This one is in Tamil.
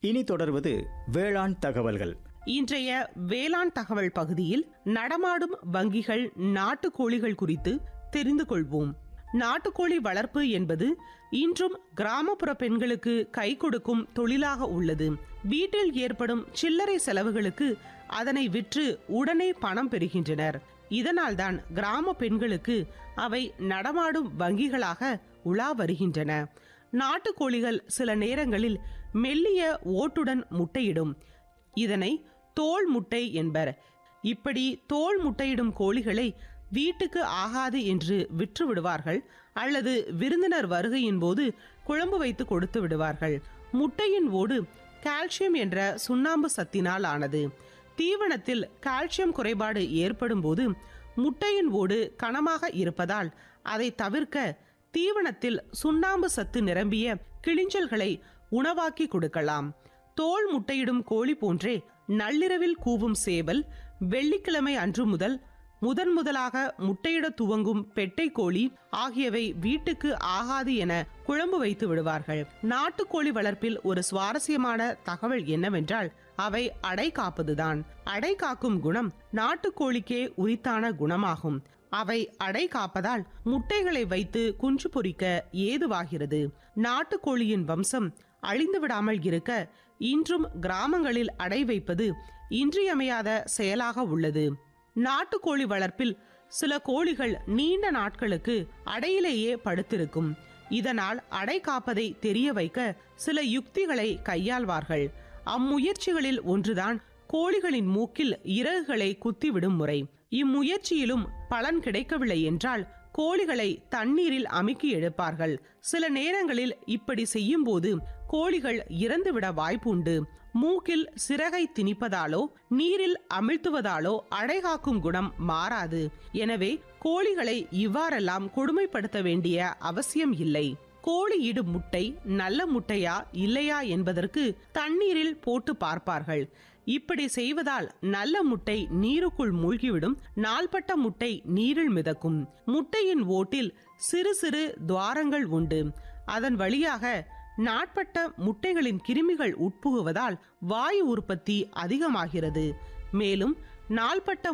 இனி தொடர்வது வேளாண் தகவல்கள் இன்றைய வேளாண் தகவல் பகுதியில் நடமாடும் வங்கிகள் நாட்டுக்கோழிகள் குறித்து தெரிந்து கொள்வோம் நாட்டுக்கோழி வளர்ப்பு என்பது இன்றும் கிராமப்புற பெண்களுக்கு கை கொடுக்கும் தொழிலாக உள்ளது வீட்டில் ஏற்படும் சில்லறை செலவுகளுக்கு அதனை விற்று உடனே பணம் பெறுகின்றனர் இதனால்தான் கிராம பெண்களுக்கு அவை நடமாடும் வங்கிகளாக உலா வருகின்றன நாட்டுக்கோழிகள் சில நேரங்களில் மெல்லிய ஓட்டுடன் முட்டையிடும் இதனை தோல் முட்டை என்பர் இப்படி தோல் முட்டையிடும் கோழிகளை வீட்டுக்கு ஆகாது என்று விற்று விடுவார்கள் அல்லது விருந்தினர் வருகையின் போது குழம்பு வைத்து கொடுத்து விடுவார்கள் முட்டையின் ஓடு கால்சியம் என்ற சுண்ணாம்பு சத்தினால் ஆனது தீவனத்தில் கால்சியம் குறைபாடு ஏற்படும் போது முட்டையின் ஓடு கனமாக இருப்பதால் அதை தவிர்க்க தீவனத்தில் சுண்ணாம்பு சத்து நிரம்பிய கிளிஞ்சல்களை உணவாக்கி கொடுக்கலாம் தோல் முட்டையிடும் கோழி போன்றே நள்ளிரவில் கூவும் சேவல் வெள்ளிக்கிழமை அன்று முதல் முதன் முதலாக முட்டையிட துவங்கும் பெட்டை கோழி ஆகியவை வீட்டுக்கு ஆகாது என குழம்பு வைத்து விடுவார்கள் நாட்டுக்கோழி வளர்ப்பில் ஒரு சுவாரஸ்யமான தகவல் என்னவென்றால் அவை அடை காப்பதுதான் அடை காக்கும் குணம் நாட்டுக்கோழிக்கே உரித்தான குணமாகும் அவை அடை காப்பதால் முட்டைகளை வைத்து குஞ்சு பொரிக்க ஏதுவாகிறது நாட்டுக்கோழியின் வம்சம் அழிந்து விடாமல் இருக்க இன்றும் கிராமங்களில் அடை வைப்பது இன்றியமையாத செயலாக உள்ளது நாட்டுக்கோழி வளர்ப்பில் சில கோழிகள் நீண்ட நாட்களுக்கு அடையிலேயே படுத்திருக்கும் இதனால் அடை காப்பதை தெரிய வைக்க சில யுக்திகளை கையாள்வார்கள் அம்முயற்சிகளில் ஒன்றுதான் கோழிகளின் மூக்கில் இறகுகளை குத்திவிடும் முறை இம்முயற்சியிலும் பலன் கிடைக்கவில்லை என்றால் கோழிகளை தண்ணீரில் அமுக்கி எடுப்பார்கள் சில நேரங்களில் இப்படி செய்யும்போது கோழிகள் இறந்துவிட வாய்ப்புண்டு மூக்கில் சிறகை திணிப்பதாலோ நீரில் அமிழ்த்துவதாலோ அடைகாக்கும் குணம் மாறாது எனவே கோழிகளை இவ்வாறெல்லாம் கொடுமைப்படுத்த வேண்டிய அவசியம் இல்லை கோழி இடும் முட்டை நல்ல முட்டையா இல்லையா என்பதற்கு தண்ணீரில் போட்டு பார்ப்பார்கள் இப்படி செய்வதால் நல்ல முட்டை நீருக்குள் மூழ்கிவிடும் நாள்பட்ட முட்டை நீரில் மிதக்கும் முட்டையின் ஓட்டில் சிறு சிறு துவாரங்கள் உண்டு அதன் வழியாக நாட்பட்ட முட்டைகளின் கிருமிகள் உட்புகுவதால் வாயு உற்பத்தி அதிகமாகிறது மேலும் நாள்பட்ட